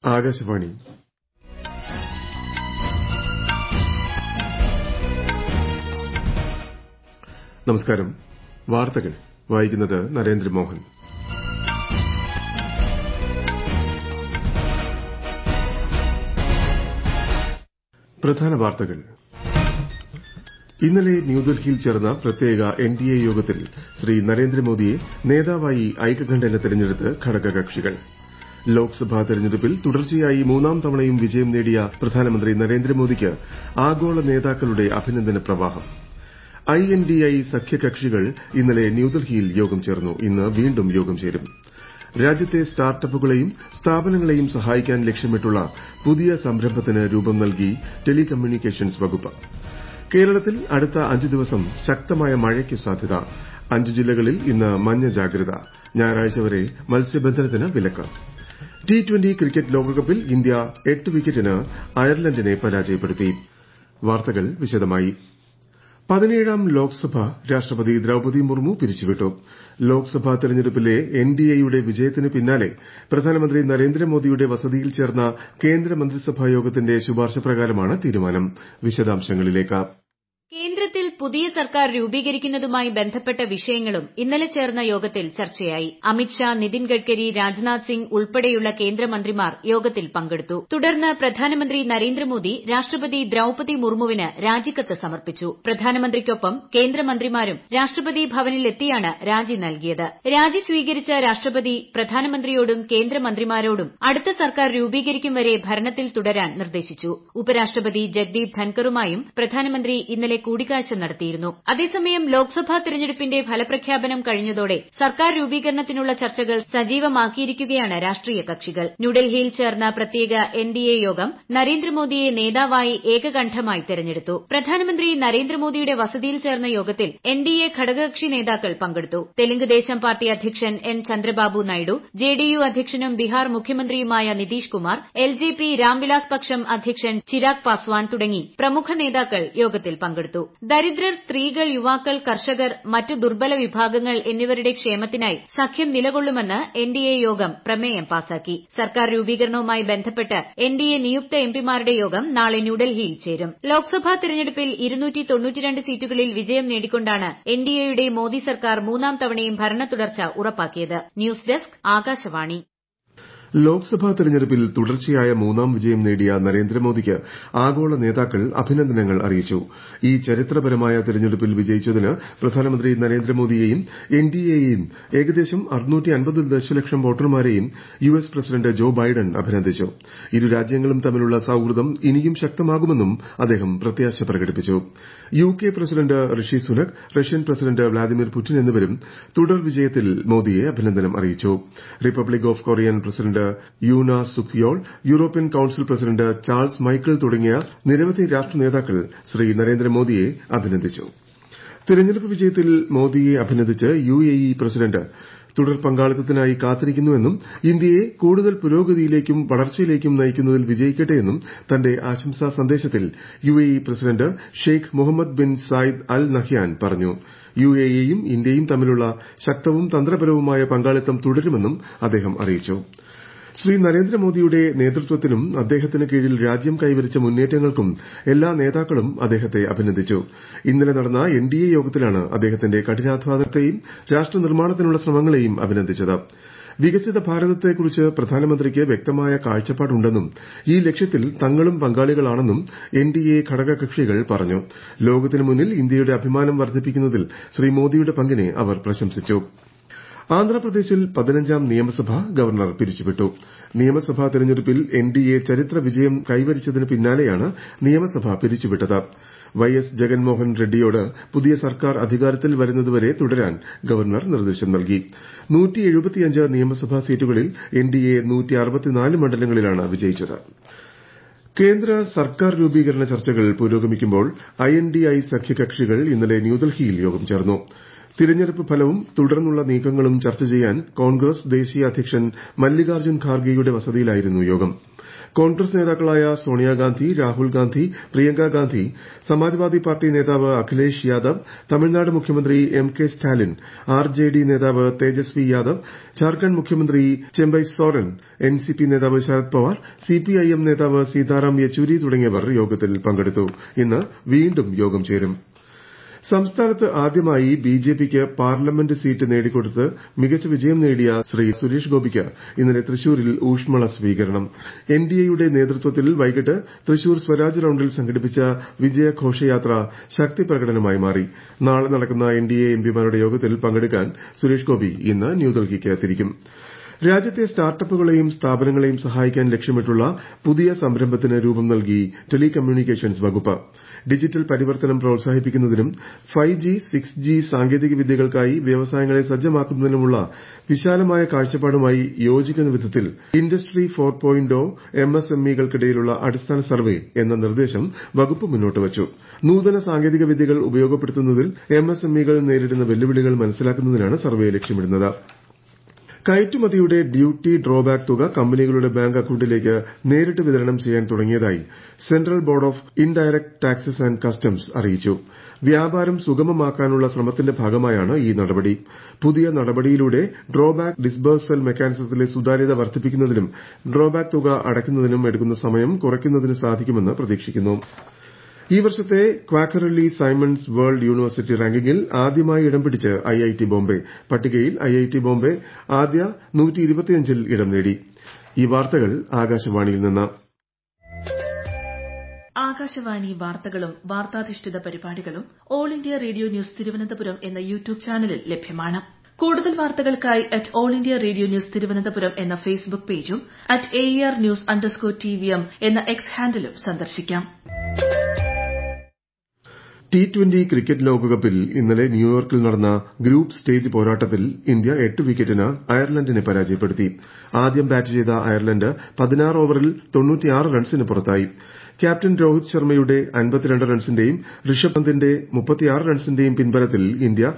ആകാശവാണി നമസ്കാരം വാർത്തകൾ വായിക്കുന്നത് നരേന്ദ്രമോഹൻ പ്രധാന വാർത്തകൾ ഇന്നലെ ന്യൂഡൽഹിയിൽ ചേർന്ന പ്രത്യേക എൻഡിഎ യോഗത്തിൽ ശ്രീ നരേന്ദ്രമോദിയെ നേതാവായി ഐകകണ്ഠ്യേന തെരഞ്ഞെടുത്ത് ഘടകകക്ഷികൾ ലോക്സഭാ തെരഞ്ഞെടുപ്പിൽ തുടർച്ചയായി മൂന്നാം തവണയും വിജയം നേടിയ പ്രധാനമന്ത്രി നരേന്ദ്രമോദിക്ക് ആഗോള നേതാക്കളുടെ അഭിനന്ദന പ്രവാഹം ഐഎൻഡിഐ സഖ്യകക്ഷികൾ ഇന്നലെ ന്യൂഡൽഹിയിൽ യോഗം ചേർന്നു ഇന്ന് വീണ്ടും യോഗം ചേരും രാജ്യത്തെ സ്റ്റാർട്ടപ്പുകളെയും സ്ഥാപനങ്ങളെയും സഹായിക്കാൻ ലക്ഷ്യമിട്ടുള്ള പുതിയ സംരംഭത്തിന് രൂപം നൽകി ടെലികമ്മ്യൂണിക്കേഷൻസ് വകുപ്പ് കേരളത്തിൽ അടുത്ത അഞ്ച് ദിവസം ശക്തമായ മഴയ്ക്ക് സാധ്യത അഞ്ച് ജില്ലകളിൽ ഇന്ന് മഞ്ഞ ജാഗ്രത ഞായറാഴ്ച വരെ മത്സ്യബന്ധനത്തിന് വിലക്ക് ടി ട്വന്റി ക്രിക്കറ്റ് ലോകകപ്പിൽ ഇന്ത്യ എട്ട് വിക്കറ്റിന് അയർലൻഡിനെ പരാജയപ്പെടുത്തി വാർത്തകൾ വിശദമായി പതിനേഴാം ലോക്സഭ രാഷ്ട്രപതി ദ്രൌപതി മുർമു പിരിച്ചുവിട്ടു ലോക്സഭാ തെരഞ്ഞെടുപ്പിലെ എൻഡിഎയുടെ വിജയത്തിന് പിന്നാലെ പ്രധാനമന്ത്രി നരേന്ദ്രമോദിയുടെ വസതിയിൽ ചേർന്ന കേന്ദ്ര മന്ത്രിസഭാ യോഗത്തിന്റെ ശുപാർശ പ്രകാരമാണ് തീരുമാനം വിശദാംശങ്ങളിലേക്ക് കേന്ദ്രത്തിൽ പുതിയ സർക്കാർ രൂപീകരിക്കുന്നതുമായി ബന്ധപ്പെട്ട വിഷയങ്ങളും ഇന്നലെ ചേർന്ന യോഗത്തിൽ ചർച്ചയായി അമിത്ഷാ നിതിൻ ഗഡ്കരി രാജ്നാഥ് സിംഗ് ഉൾപ്പെടെയുള്ള കേന്ദ്രമന്ത്രിമാർ യോഗത്തിൽ പങ്കെടുത്തു തുടർന്ന് പ്രധാനമന്ത്രി നരേന്ദ്രമോദി രാഷ്ട്രപതി ദ്രൌപതി മുർമുവിന് രാജിക്കത്ത് സമർപ്പിച്ചു പ്രധാനമന്ത്രിക്കൊപ്പം കേന്ദ്രമന്ത്രിമാരും രാഷ്ട്രപതി ഭവനിൽ എത്തിയാണ് രാജി നൽകിയത് രാജി സ്വീകരിച്ച രാഷ്ട്രപതി പ്രധാനമന്ത്രിയോടും കേന്ദ്രമന്ത്രിമാരോടും അടുത്ത സർക്കാർ രൂപീകരിക്കും വരെ ഭരണത്തിൽ തുടരാൻ നിർദ്ദേശിച്ചു ഉപരാഷ്ട്രപതി ജഗ്ദീപ് ധൻകറുമായും പ്രധാനമന്ത്രി ഇന്നലെ കൂടിക്കാഴ്ച നടത്തിയിരുന്നു അതേസമയം ലോക്സഭാ തെരഞ്ഞെടുപ്പിന്റെ ഫലപ്രഖ്യാപനം കഴിഞ്ഞതോടെ സർക്കാർ രൂപീകരണത്തിനുള്ള ചർച്ചകൾ സജീവമാക്കിയിരിക്കുകയാണ് രാഷ്ട്രീയ കക്ഷികൾ ന്യൂഡൽഹിയിൽ ചേർന്ന പ്രത്യേക എൻഡിഎ യോഗം നരേന്ദ്രമോദിയെ നേതാവായി ഏകകണ്ഠമായി തെരഞ്ഞെടുത്തു പ്രധാനമന്ത്രി നരേന്ദ്രമോദിയുടെ വസതിയിൽ ചേർന്ന യോഗത്തിൽ എൻഡിഎ ഘടകകക്ഷി നേതാക്കൾ പങ്കെടുത്തു തെലുങ്ക് ദേശം പാർട്ടി അധ്യക്ഷൻ എൻ ചന്ദ്രബാബു നായിഡു ജെഡിയു അധ്യക്ഷനും ബിഹാർ മുഖ്യമന്ത്രിയുമായ നിതീഷ് കുമാർ എൽജെപി രാംവിലാസ് പക്ഷം അധ്യക്ഷൻ ചിരാഗ് പാസ്വാൻ തുടങ്ങി പ്രമുഖ നേതാക്കൾ യോഗത്തിൽ പങ്കെടുത്തു ദരിദ്രർ സ്ത്രീകൾ യുവാക്കൾ കർഷകർ മറ്റു ദുർബല വിഭാഗങ്ങൾ എന്നിവരുടെ ക്ഷേമത്തിനായി സഖ്യം നിലകൊള്ളുമെന്ന് എൻഡിഎ യോഗം പ്രമേയം പാസാക്കി സർക്കാർ രൂപീകരണവുമായി ബന്ധപ്പെട്ട് എൻഡിഎ നിയുക്ത എംപിമാരുടെ യോഗം നാളെ ന്യൂഡൽഹിയിൽ ചേരും ലോക്സഭാ തെരഞ്ഞെടുപ്പിൽ സീറ്റുകളിൽ വിജയം നേടിക്കൊണ്ടാണ് എൻഡിഎയുടെ മോദി സർക്കാർ മൂന്നാം തവണയും ഭരണ തുടർച്ച ഉറപ്പാക്കിയത് ന്യൂസ് ഡെസ്ക് ആകാശവാണി ലോക്സഭാ തെരഞ്ഞെടുപ്പിൽ തുടർച്ചയായ മൂന്നാം വിജയം നേടിയ നരേന്ദ്രമോദിക്ക് ആഗോള നേതാക്കൾ അഭിനന്ദനങ്ങൾ അറിയിച്ചു ഈ ചരിത്രപരമായ തെരഞ്ഞെടുപ്പിൽ വിജയിച്ചതിന് പ്രധാനമന്ത്രി നരേന്ദ്രമോദിയെയും എൻഡിഎയെയും ഏകദേശം ദശലക്ഷം വോട്ടർമാരെയും യുഎസ് പ്രസിഡന്റ് ജോ ബൈഡൻ അഭിനന്ദിച്ചു ഇരു രാജ്യങ്ങളും തമ്മിലുള്ള സൌഹൃദം ഇനിയും ശക്തമാകുമെന്നും അദ്ദേഹം പ്രത്യാശ പ്രകടിപ്പിച്ചു UK president Rishi Sunak Russian president Vladimir Putin എന്നിവരും തുടർ വിജയത്തിൽ മോദിയെ അഭിനന്ദനം അറിയിച്ചു republic of Korean president Yoon Suk Yeol European council president Charles Michel തുടങ്ങിയ നിരവധി രാഷ്ട്ര നേതാക്കൾ ശ്രീ നരേന്ദ്രമോദിയെ അഭിനന്ദിച്ചു തെരഞ്ഞെടുപ്പ് വിജയത്തിൽ മോദിയെ അഭിനന്ദിച്ച് യുഎഇ പ്രസിഡന്റ് തുടർ പങ്കാളിത്തത്തിനായി കാത്തിരിക്കുന്നുവെന്നും ഇന്ത്യയെ കൂടുതൽ പുരോഗതിയിലേക്കും വളർച്ചയിലേക്കും നയിക്കുന്നതിൽ വിജയിക്കട്ടെയെന്നും തന്റെ ആശംസാ സന്ദേശത്തിൽ UAE president Sheikh Mohammed bin Zayed Al Nahyan പറഞ്ഞു യുഎഇയും ഇന്ത്യയും തമ്മിലുള്ള ശക്തവും തന്ത്രപരവുമായ പങ്കാളിത്തം തുടരുമെന്നും അദ്ദേഹം അറിയിച്ചു ശ്രീ നരേന്ദ്രമോദിയുടെ നേതൃത്വത്തിനും അദ്ദേഹത്തിന് കീഴിൽ രാജ്യം കൈവരിച്ച മുന്നേറ്റങ്ങൾക്കും എല്ലാ നേതാക്കളും അദ്ദേഹത്തെ അഭിനന്ദിച്ചു ഇന്നലെ നടന്ന എൻഡിഎ യോഗത്തിലാണ് അദ്ദേഹത്തിന്റെ കഠിനാധ്വാനത്തെയും രാഷ്ട്രനിർമ്മാണത്തിനുള്ള ശ്രമങ്ങളെയും അഭിനന്ദിച്ചത് വികസിത ഭാരതത്തെക്കുറിച്ച് പ്രധാനമന്ത്രിക്ക് വ്യക്തമായ കാഴ്ചപ്പാടുണ്ടെന്നും ഈ ലക്ഷ്യത്തിൽ തങ്ങളും പങ്കാളികളാണെന്നും എൻഡിഎ ഘടകകക്ഷികൾ പറഞ്ഞു ലോകത്തിനു മുന്നിൽ ഇന്ത്യയുടെ അഭിമാനം വർദ്ധിപ്പിക്കുന്നതിൽ ശ്രീ മോദിയുടെ പങ്കിനെ അവർ പ്രശംസിച്ചു ആന്ധ്രാപ്രദേശിൽ പതിനഞ്ചാം നിയമസഭ ഗവർണർ പിരിച്ചുവിട്ടു നിയമസഭാ തെരഞ്ഞെടുപ്പിൽ എൻഡിഎ ചരിത്ര വിജയം കൈവരിച്ചതിന് പിന്നാലെയാണ് നിയമസഭ പിരിച്ചുവിട്ടത് വൈ എസ് ജഗൻമോഹൻ റെഡ്ഡിയോട് പുതിയ സർക്കാർ അധികാരത്തിൽ വരുന്നതുവരെ തുടരാൻ ഗവർണർ നിർദ്ദേശം നൽകി നിയമസഭാ സീറ്റുകളിൽ എൻഡിഎ മണ്ഡലങ്ങളിലാണ് വിജയിച്ചത് കേന്ദ്ര സർക്കാർ രൂപീകരണ ചർച്ചകൾ പുരോഗമിക്കുമ്പോൾ ഐഎൻഡിഐ സഖ്യകക്ഷികൾ ഇന്നലെ ന്യൂഡൽഹിയിൽ യോഗം ചേർന്നു തിരഞ്ഞെടുപ്പ് ഫലവും തുടർന്നുള്ള നീക്കങ്ങളും ചർച്ച ചെയ്യാൻ കോൺഗ്രസ് ദേശീയ അധ്യക്ഷൻ മല്ലികാർജ്ജുൻ ഖാർഗെയുടെ വസതിയിലായിരുന്നു യോഗം കോൺഗ്രസ് നേതാക്കളായ സോണിയാഗാന്ധി രാഹുൽ ഗാന്ധി പ്രിയങ്ക ഗാന്ധി സമാജ്വാദി പാർട്ടി നേതാവ് അഖിലേഷ് യാദവ് തമിഴ്നാട് മുഖ്യമന്ത്രി M K Stalin R J D നേതാവ് തേജസ്വി യാദവ് ജാർഖണ്ഡ് മുഖ്യമന്ത്രി Champai Soren N C P നേതാവ് Sharad Pawar C P I M നേതാവ് സീതാറാം യെച്ചൂരി തുടങ്ങിയവർ യോഗത്തിൽ പങ്കെടുത്തു ഇന്ന് വീണ്ടും യോഗം ചേരും സംസ്ഥാനത്ത് ആദ്യമായി ബിജെപിക്ക് പാർലമെന്റ് സീറ്റ് നേടിക്കൊടുത്ത് മികച്ച വിജയം നേടിയ ശ്രീ സുരേഷ് ഗോപിക്ക് ഇന്നലെ തൃശൂരിൽ ഊഷ്മള സ്വീകരണം എൻഡിഎയുടെ നേതൃത്വത്തിൽ വൈകിട്ട് തൃശൂർ സ്വരാജ് റൌണ്ടിൽ സംഘടിപ്പിച്ച വിജയ ഘോഷയാത്ര ശക്തി പ്രകടനമായി മാറി നാളെ നടക്കുന്ന എൻഡിഎ എംപിമാരുടെ യോഗത്തിൽ പങ്കെടുക്കാൻ സുരേഷ് ഗോപി ഇന്ന് ന്യൂഡൽഹിക്ക് തിരിക്കും രാജ്യത്തെ സ്റ്റാർട്ടപ്പുകളെയും സ്ഥാപനങ്ങളെയും സഹായിക്കാൻ ലക്ഷ്യമിട്ടുള്ള പുതിയ സംരംഭത്തിന് രൂപം നൽകി ടെലികമ്മ്യൂണിക്കേഷൻസ് വകുപ്പ് ഡിജിറ്റൽ പരിവർത്തനം പ്രോത്സാഹിപ്പിക്കുന്നതിനും ഫൈവ് ജി സിക്സ് ജി സാങ്കേതിക വിദ്യകൾക്കായി വ്യവസായങ്ങളെ സജ്ജമാക്കുന്നതിനുമുള്ള വിശാലമായ കാഴ്ചപ്പാടുമായി യോജിക്കുന്ന വിധത്തിൽ industry four point M S M ഇകൾക്കിടയിലുള്ള അടിസ്ഥാന സർവേ എന്ന നിർദ്ദേശം വകുപ്പ് മുന്നോട്ട് വച്ചു നൂതന സാങ്കേതിക വിദ്യകൾ ഉപയോഗപ്പെടുത്തുന്നതിൽ എം എസ് എം ഇകൾ നേരിടുന്ന വെല്ലുവിളികൾ മനസ്സിലാക്കുന്നതിനാണ് സർവേ ലക്ഷ്യമിടുന്നത് കയറ്റുമതിയുടെ ഡ്യൂട്ടി ഡ്രോബാക്ക് തുക കമ്പനികളുടെ ബാങ്ക് അക്കൌണ്ടിലേക്ക് നേരിട്ട് വിതരണം ചെയ്യാൻ തുടങ്ങിയതായി central board of indirect taxes and customs അറിയിച്ചു വ്യാപാരം സുഗമമാക്കാനുള്ള ശ്രമത്തിന്റെ ഭാഗമായാണ് ഈ നടപടി പുതിയ നടപടിയിലൂടെ ഡ്രോബാക്ക് ഡിസ്ബേഴ്സൽ മെക്കാനിസത്തിലെ സുതാര്യത വർദ്ധിപ്പിക്കുന്നതിനും ഡ്രോബാക്ക് തുക അടയ്ക്കുന്നതിനും എടുക്കുന്ന സമയം കുറയ്ക്കുന്നതിന് സാധിക്കുമെന്ന് പ്രതീക്ഷിക്കുന്നു ഈ വർഷത്തെ ക്വാക്കറല്ലി സൈമൺസ് വേൾഡ് യൂണിവേഴ്സിറ്റി റാങ്കിങ്ങിൽ ആദ്യമായി ഇടം പിടിച്ച് ഐഐടി ബോംബെ പട്ടികയിൽ ഐഐടി ബോംബെ ആദ്യ ൽ ഇടം നേടി ഈ വാർത്തകൾ ആകാശവാണിയിൽ നിന്ന് ആകാശവാണി വാർത്തകളും വാർത്താധിഷ്ഠിത പരിപാടികളും All India Radio news Thiruvananthapuram എന്ന യൂട്യൂബ് ചാനലിൽ ലഭ്യമാണ് കൂടുതൽ വാർത്തകൾക്കായി at All India Radio news Thiruvananthapuram എന്ന ഫേസ്ബുക്ക് പേജും at A R news underscore T V M എന്ന എക്സ് ഹാൻഡിലും സന്ദർശിക്കാം ടി ട്വന്റി ക്രിക്കറ്റ് ലോകകപ്പിൽ ഇന്നലെ ന്യൂയോർക്കിൽ നടന്ന ഗ്രൂപ്പ് സ്റ്റേജ് പോരാട്ടത്തിൽ ഇന്ത്യ എട്ട് വിക്കറ്റിന് അയർലൻഡിനെ പരാജയപ്പെടുത്തി ആദ്യം ബാറ്റ് ചെയ്ത അയർലൻഡ് പതിനാറ് ഓവറിൽ റൺസിന് പുറത്തായി ക്യാപ്റ്റൻ രോഹിത് ശർമ്മയുടെ റൺസിന്റെയും ഋഷഭ് പന്തിന്റെ റൺസിന്റെയും പിൻബലത്തിൽ ഇന്ത്യ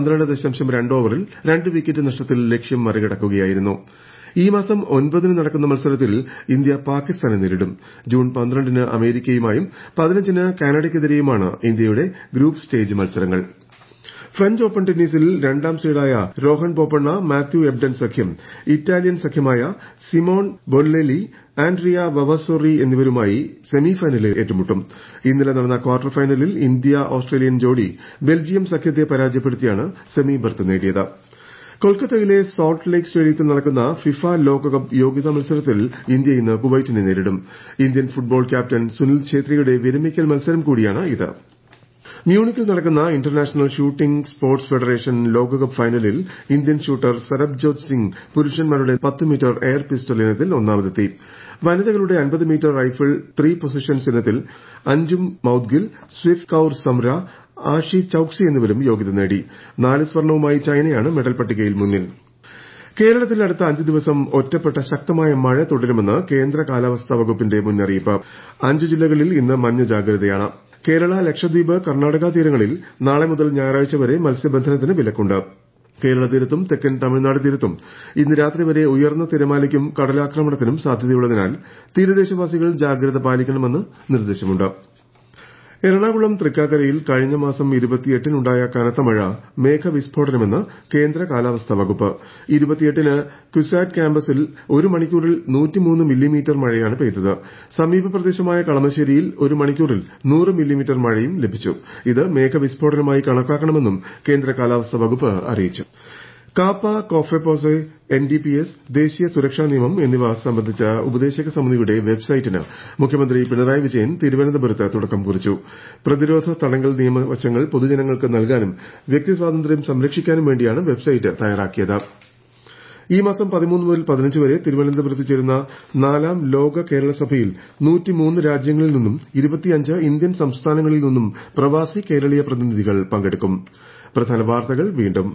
ഓവറിൽ രണ്ട് വിക്കറ്റ് നഷ്ടത്തിൽ ലക്ഷ്യം മറികടക്കുകയായിരുന്നു ഈ മാസം ഒൻപതിന് നടക്കുന്ന മത്സരത്തിൽ ഇന്ത്യ പാകിസ്ഥാനെ നേരിടും ജൂൺ പന്ത്രണ്ടിന് അമേരിക്കയുമായും പതിനഞ്ചിന് കാനഡയ്ക്കെതിരെയുമാണ് ഇന്ത്യയുടെ ഗ്രൂപ്പ് സ്റ്റേജ് മത്സരങ്ങൾ ഫ്രഞ്ച് ഓപ്പൺ ടെന്നീസിൽ രണ്ടാം സീഡായ രോഹൻ ബോപ്പണ്ണ മാത്യു എബ്ഡൻ സഖ്യം ഇറ്റാലിയൻ സഖ്യമായ സിമോൺ ബൊല്ലേലി ആൻഡ്രിയ വവസോറി എന്നിവരുമായി സെമിഫൈനലിൽ ഏറ്റുമുട്ടും ഇന്നലെ നടന്ന ക്വാർട്ടർ ഫൈനലിൽ ഇന്ത്യ ഓസ്ട്രേലിയൻ ജോഡി ബെൽജിയം സഖ്യത്തെ പരാജയപ്പെടുത്തിയാണ് സെമി ബർത്ത് നേടിയത് കൊൽക്കത്തയിലെ സോൾട്ട് ലേക്ക് സ്റ്റേഡിയത്തിൽ നടക്കുന്ന ഫിഫ ലോകകപ്പ് യോഗ്യതാ മത്സരത്തിൽ ഇന്ത്യ ഇന്ന് കുവൈറ്റിനെ നേരിടും ഇന്ത്യൻ ഫുട്ബോൾ ക്യാപ്റ്റൻ സുനിൽ ഛേത്രിയുടെ വിരമിക്കൽ മത്സരം കൂടിയാണിത് മ്യൂണിക്കിൽ നടക്കുന്ന ഇന്റർനാഷണൽ ഷൂട്ടിംഗ് സ്പോർട്സ് ഫെഡറേഷൻ ലോകകപ്പ് ഫൈനലിൽ ഇന്ത്യൻ ഷൂട്ടർ സരബ്ജോത് സിംഗ് പുരുഷന്മാരുടെ പത്ത് മീറ്റർ എയർ പിസ്റ്റൾ ഇനത്തിൽ ഒന്നാമതെത്തി വനിതകളുടെ അൻപത് മീറ്റർ റൈഫിൾ ത്രീ പൊസിഷൻസ് ഇനത്തിൽ അഞ്ജും മൌദ്ഗിൽ സ്വിഫ് കൌർ സംര ആഷി ചൌക്സി എന്നിവരും യോഗ്യത നേടി നാല് സ്വർണവുമായി ചൈനയാണ് മെഡൽ പട്ടികയിൽ മുന്നിൽ കേരളത്തിൽ അടുത്ത അഞ്ച് ദിവസം ഒറ്റപ്പെട്ട ശക്തമായ മഴ തുടരുമെന്ന് കേന്ദ്ര കാലാവസ്ഥാ വകുപ്പിന്റെ മുന്നറിയിപ്പ് അഞ്ച് ജില്ലകളിൽ ഇന്ന് മഞ്ഞ ജാഗ്രതയാണ് കേരള ലക്ഷദ്വീപ് കർണാടക തീരങ്ങളിൽ നാളെ മുതൽ ഞായറാഴ്ച വരെ മത്സ്യബന്ധനത്തിന് വിലക്കുണ്ട് കേരള തീരത്തും തെക്കൻ തമിഴ്നാട് തീരത്തും ഇന്ന് രാത്രി വരെ ഉയർന്ന തിരമാലയ്ക്കും കടലാക്രമണത്തിനും സാധ്യതയുള്ളതിനാൽ തീരദേശവാസികൾ ജാഗ്രത പാലിക്കണമെന്ന് നിർദ്ദേശമുണ്ട് എറണാകുളം തൃക്കാക്കരയിൽ കഴിഞ്ഞ മാസം ഇരുപത്തിയെട്ടിനുണ്ടായ കനത്ത മഴ മേഘവിസ്ഫോടനമെന്ന് കേന്ദ്ര കാലാവസ്ഥാ വകുപ്പ് ഇരുപത്തിയെട്ടിന് ക്യുസാറ്റ് ക്യാമ്പസിൽ ഒരു മണിക്കൂറിൽ നൂറ്റിമൂന്ന് മില്ലിമീറ്റർ മഴയാണ് പെയ്തത് സമീപ പ്രദേശമായ കളമശ്ശേരിയിൽ ഒരു മണിക്കൂറിൽ നൂറ് മില്ലിമീറ്റർ മഴയും ലഭിച്ചു ഇത് മേഘവിസ്ഫോടനമായി കണക്കാക്കണമെന്നും കേന്ദ്ര കാലാവസ്ഥാ വകുപ്പ് അറിയിച്ചു കാപ്പ കോഫെപ്പോസെ എൻഡിപിഎസ് ദേശീയ സുരക്ഷാ നിയമം എന്നിവ സംബന്ധിച്ച ഉപദേശക സമിതിയുടെ വെബ്സൈറ്റിന് മുഖ്യമന്ത്രി പിണറായി വിജയൻ തിരുവനന്തപുരത്ത് തുടക്കം കുറിച്ചു പ്രതിരോധ തടങ്കൽ നിയമവശങ്ങൾ പൊതുജനങ്ങൾക്ക് നൽകാനും വ്യക്തി സ്വാതന്ത്ര്യം സംരക്ഷിക്കാനും വേണ്ടിയാണ് വെബ്സൈറ്റ് തയ്യാറാക്കിയത് ഈ മാസം പതിമൂന്ന് മുതൽ പതിനഞ്ച് വരെ തിരുവനന്തപുരത്ത് ചേരുന്ന നാലാം ലോക കേരള സഭയിൽ രാജ്യങ്ങളിൽ നിന്നും ഇരുപത്തിയഞ്ച് ഇന്ത്യൻ സംസ്ഥാനങ്ങളിൽ നിന്നും പ്രവാസി കേരളീയ പ്രതിനിധികൾ പങ്കെടുക്കും പ്രധാന വാർത്തകൾ വീണ്ടും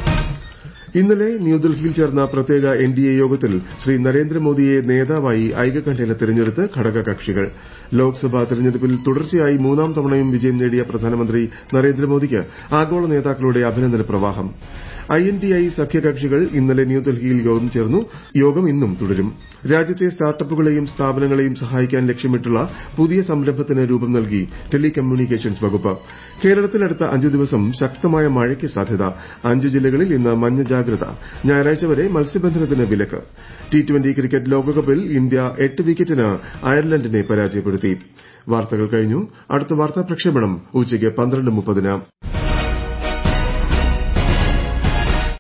ഇന്നലെ ന്യൂഡൽഹിയിൽ ചേർന്ന പ്രത്യേക എൻഡിഎ യോഗത്തിൽ ശ്രീ നരേന്ദ്രമോദിയെ നേതാവായി ഐകകണ്ഠേന തെരഞ്ഞെടുത്ത് ഘടകകക്ഷികൾ ലോക്സഭാ തെരഞ്ഞെടുപ്പിൽ തുടർച്ചയായി മൂന്നാം തവണയും വിജയം നേടിയ പ്രധാനമന്ത്രി നരേന്ദ്രമോദിക്ക് ആഗോള നേതാക്കളുടെ അഭിനന്ദന പ്രവാഹം ഐ എൻ ടി ഐ സഖ്യകക്ഷികൾ ഇന്നലെ ന്യൂഡൽഹിയിൽ യോഗം ചേർന്നു യോഗം ഇന്നും തുടരും രാജ്യത്തെ സ്റ്റാർട്ടപ്പുകളെയും സ്ഥാപനങ്ങളെയും സഹായിക്കാൻ ലക്ഷ്യമിട്ടുള്ള പുതിയ സംരംഭത്തിന് രൂപം നൽകി ടെലി കമ്മ്യൂണിക്കേഷൻസ് വകുപ്പ് കേരളത്തിൽ അടുത്ത അഞ്ച് ദിവസം ശക്തമായ മഴയ്ക്ക് സാധ്യത അഞ്ച് ജില്ലകളിൽ ഇന്ന് മഞ്ഞ ജാഗ്രത ഞായറാഴ്ച വരെ മത്സ്യബന്ധനത്തിന് വിലക്ക് ടി ട്വന്റി ക്രിക്കറ്റ് ലോകകപ്പിൽ ഇന്ത്യ എട്ട് വിക്കറ്റിന് അയർലൻഡിനെ പരാജയപ്പെടുത്തി വാർത്തകൾ കഴിഞ്ഞു അടുത്ത വാർത്താ പ്രക്ഷേപണം ഉച്ചയ്ക്ക് പന്ത്രണ്ട് മുപ്പതിന്